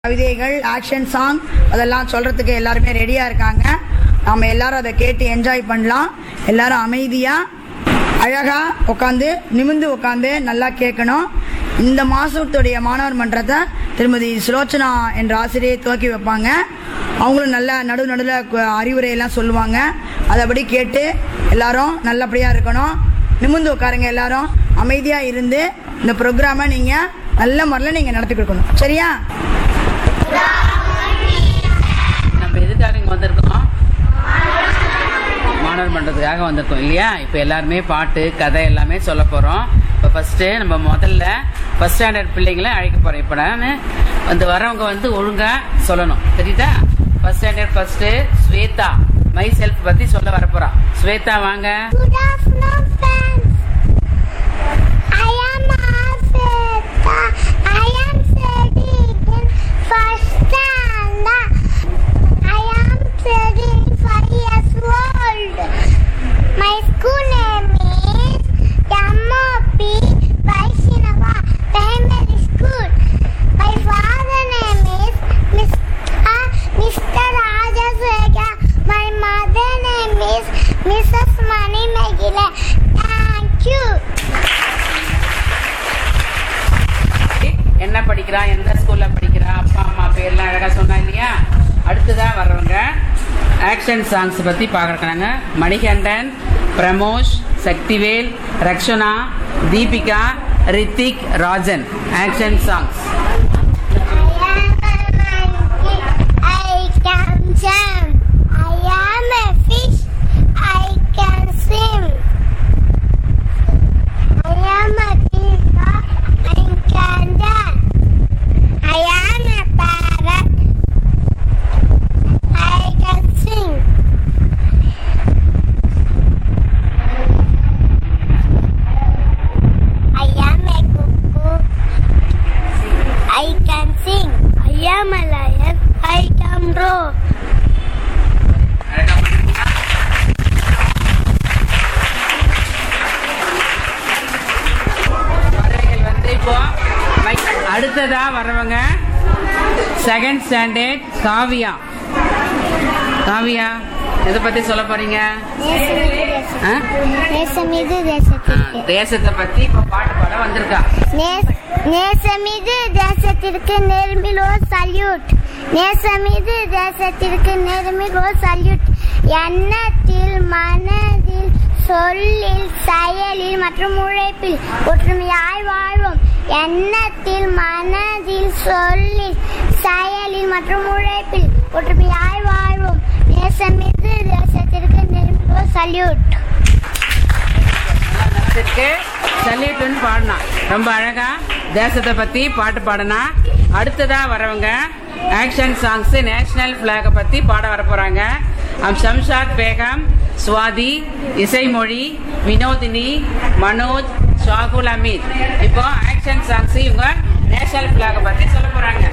கவிதைகள் action song அதெல்லாம் சொல்றதுக்கு எல்லாருமே ரெடியா இருக்காங்க நாம எல்லாரும் அதை கேட்டு என்ஜாய் பண்ணலாம் எல்லாரும் அமைதியா அழகா உட்காந்து நிமிந்து உட்காந்து நல்லா கேட்கணும் இந்த மாசத்துடைய மாணவர் மன்றத்தை திருமதி சுலோச்சனா என்ற ஆசிரியை துவக்கி வைப்பாங்க அவங்களும் நல்ல நடு நடுவில் அறிவுரை எல்லாம் சொல்லுவாங்க அதைபடி கேட்டு எல்லாரும் நல்லபடியா இருக்கணும் நிமிந்து உட்காருங்க எல்லாரும் அமைதியா இருந்து இந்த ப்ரோக்ராமை நீங்க நல்ல முறையில் நீங்க நடத்தி கொடுக்கணும் சரியா நம்ம எதுக்காக இங்கே வந்திருக்கோம் மாணவர் மன்றத்துக்காக வந்திருக்கோம் இல்லையா இப்போ எல்லாருமே பாட்டு கதை எல்லாமே சொல்ல போகிறோம் இப்போ ஃபஸ்ட்டு நம்ம முதல்ல ஃபஸ்ட் ஸ்டாண்டர்ட் பிள்ளைங்களை அழைக்க போகிறோம் இப்போ நான் வந்து வரவங்க வந்து ஒழுங்காக சொல்லணும் தெரியுதா first standard first Shwetha myself பற்றி சொல்ல வரப்போறா ஸ்வேதா வாங்க Good afternoon, friends. I am Asita. I am studying in first standard. I am studying five years old. My school name is MOP Vaishnava Primary School. My father name is Mr. Mr. Rajaswega. My mother name is Mrs. Mani Megile. Thank you. என்ன படிக்கிறா எந்த ஸ்கூல்ல படிக்கிறா அப்பா அம்மா பேர்லாம் அழகா சொன்னா இல்லையா அடுத்ததா வர்றவங்க ஆக்ஷன் சாங்ஸ் பத்தி பார்க்கறாங்க Manikandan Pramosh Sakthivel Rakshana Deepika Rithik Rajan action songs I am a monkey. I can jump. I am a fish. I can swim. I am a peacock. I can dance. I am a parrot. I can sing. I am a cuckoo. I can sing. I am a lion. I can roar. குழந்தைகள் வந்து இப்போ mic- அடுத்ததா வர்றவங்க second standard Kavya Kavya எதை பத்தி சொல்ல போறீங்க ஆ? நேசமிகு ஆ, தேசத்திற்கு தேசத்தை பத்தி இப்போ பாட்டு பாட வந்திருக்கா நேச- நேசமிகு தேசத்திற்கு நேர்மிலோ சல்யூட் நேசமிகு தேசத்திற்கு நேர்மிலோ சல்யூட் எண்ணத்தில் மனதில் சொல்லில் செயலில் மற்றும் உழைப்பில் ஒற்றுமையாய் வாழ்வோம் எண்ணத்தில் மனதில் சொல்லில் செயலில் மற்றும் உழைப்பில் ஒற்றுமையாய் வாழ்வோம் நேசமிகு தேசத்திற்கு நேர்மிலோ சல்யூட் இருக்கு சல்யூட்டுன்னு பாடினா ரொம்ப அழகா தேசத்தை பத்தி பாட்டு பாடினா அடுத்ததா வரவங்க ஆக்ஷன் சாங்ஸ் நேஷனல் பிளாக பத்தி பாட வர போறாங்க அம் ஷம்ஷாத் பேகம் சுவாதி இசைமொழி வினோதினி மனோஜ் ஷாகுல் அமீத் இப்போ ஆக்ஷன் சாங்ஸ் இவங்க நேஷனல் பிளாக பத்தி சொல்ல போறாங்க